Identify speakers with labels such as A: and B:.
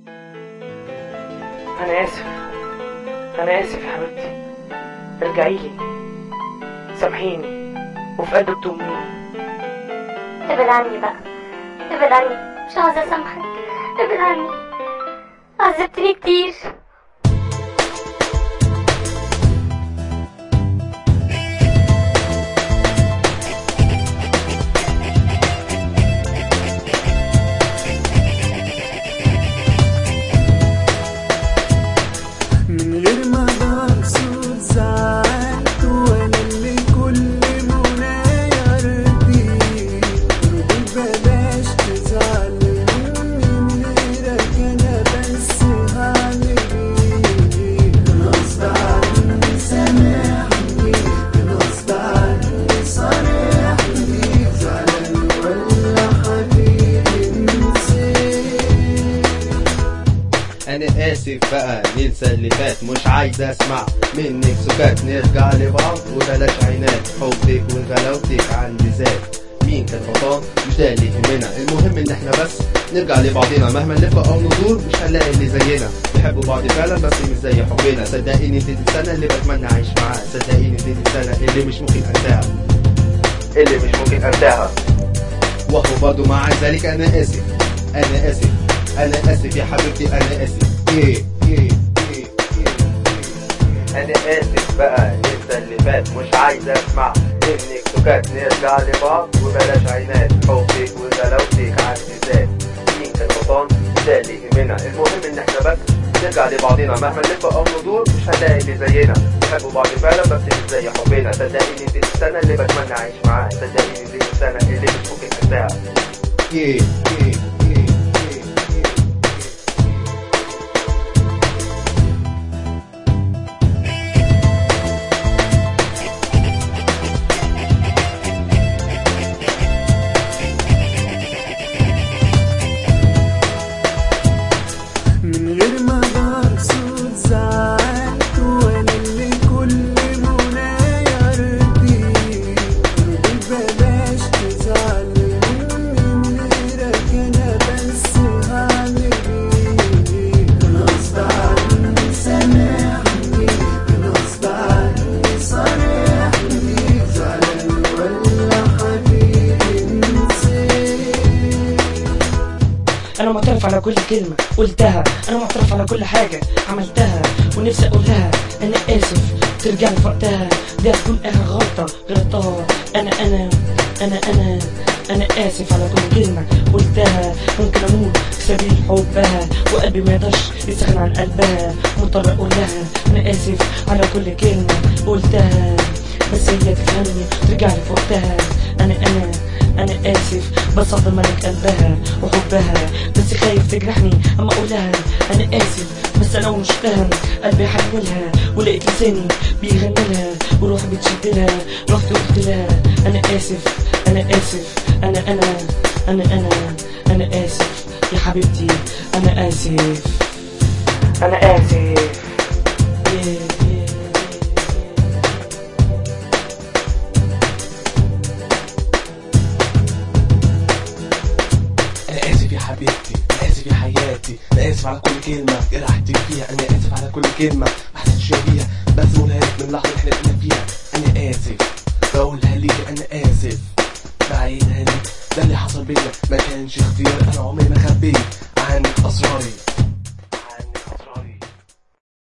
A: انا اسف انا اسف يا حبيبتي ارجعي لي سامحيني وفي قلبك تؤمنيني
B: ابعد عني بقى ابعد عني مش عاوزة اسامحك ابعد عني عذبتني كتير
C: من غير ما بقصد زعلت وانا اللي كل منايا رديت ردي بلاش تزعل مني من غيرك انا بس هعمل ايه غصب عني سامحني غصب عني صارحني زعلان ولا حبيبي نسيت
D: انا اسف بقى ننسى اللي فات مش عايز اسمع منك سكات نرجع لبعض وبلاش عينات حبك وغلاوتك عندي ذات مين كان غلطان مش ده اللي يهمنا المهم ان احنا بس نرجع لبعضنا مهما نلف او ندور مش هنلاقي اللي زينا بيحبوا بعض فعلا بس مش زي حبنا صدقيني دي السنه اللي بتمنى اعيش معاها صدقيني دي السنه اللي مش ممكن انساها اللي مش ممكن انساها وهو برضو مع ذلك انا اسف انا اسف انا اسف يا حبيبتي انا اسف ايه ايه ايه ايه انا اسف بقى ننسى اللي فات مش عايز اسمع منك سكات نرجع لبعض وبلاش عينات حبك وغلاوتك عندي ذات مين كان غلطان ده اللي يهمنا المهم ان احنا بس نرجع لبعضنا مهما نلف او ندور مش هنلاقي اللي زينا بيحبوا بعض فعلا بس مش زي حبنا صدقيني دي السنه اللي بتمنى اعيش معاها صدقيني دي السنه اللي مش ممكن انساها ايه ايه ايه ايه
C: من غير ما بقصد زعلت وانا اللي كل منايا رديت ردي بلاش تزعل مني من غيرك انا بس هعمل ايه غصب عني سامحني غصب عني صارحني زعلان ولا حبيبي نسيت
A: انا معترف على كل كلمة قلتها انا معترف على كل حاجة عملتها ونفسي اقولها انا اسف ترجع لي في وقتها دي هتكون اخر غلطة غلطتها انا انا انا انا انا اسف على كل كلمة قلتها ممكن اموت في سبيل حبها وقلبي ما يقدرش يستغنى عن قلبها مضطر اقول لها انا اسف على كل كلمة قلتها بس هي تفهمني ترجع لي في وقتها انا انا انا اسف بس افضل ملك قلبها وحبها بس خايف تجرحني اما اقولها انا اسف بس انا مش فاهم قلبي حنلها ولقيت لساني بيغني لها وروحي بتشد لها رحت قلت لها انا اسف انا اسف انا انا انا انا انا اسف يا حبيبتي انا اسف انا اسف yeah, yeah, yeah.
E: انا اسف يا حبيبتي انا اسف يا حياتي انا اسف على كل كلمه جرحتك فيها انا اسف على كل كلمه ما حسيتش بيها بس بقولها لك من اللحظه اللي احنا كنا فيها انا اسف بقولها ليكي انا اسف بعيدها لك ده اللي حصل بينا ما كانش اختيار انا عمري ما خبيت عنك اسراري